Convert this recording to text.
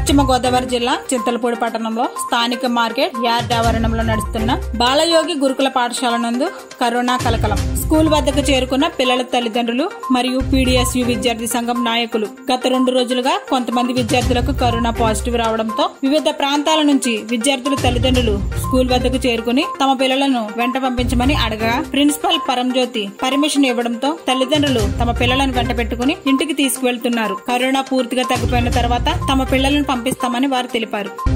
పశ్చిమ గోదావరి జిల్లా చింతలపూడి పట్టణంలో స్థానిక మార్కెట్ యార్డ్ ఆవరణంలో నడుస్తున్న బాలయోగి గురుకుల పాఠశాల నందు కరోనా కలకలం స్కూల్ వద్దకు చేరుకున్న పిల్లల తల్లిదండ్రులు మరియు పీడీఎస్యు విద్యార్థి సంఘం నాయకులు గత రెండు రోజులుగా కొంతమంది విద్యార్థులకు కరోనా పాజిటివ్ రావడంతో వివిధ ప్రాంతాల నుంచి విద్యార్థుల తల్లిదండ్రులు స్కూల్ వద్దకు చేరుకుని తమ పిల్లలను వెంట పంపించమని అడగగా ప్రిన్సిపల్ పరంజ్యోతి పర్మిషన్ ఇవ్వడంతో తల్లిదండ్రులు తమ పిల్లలను వెంట పెట్టుకుని ఇంటికి తీసుకువెళ్తున్నారు కరోనా పూర్తిగా తగ్గిపోయిన తర్వాత తమ పిల్లలను పంపిస్తామని వారు తెలిపారు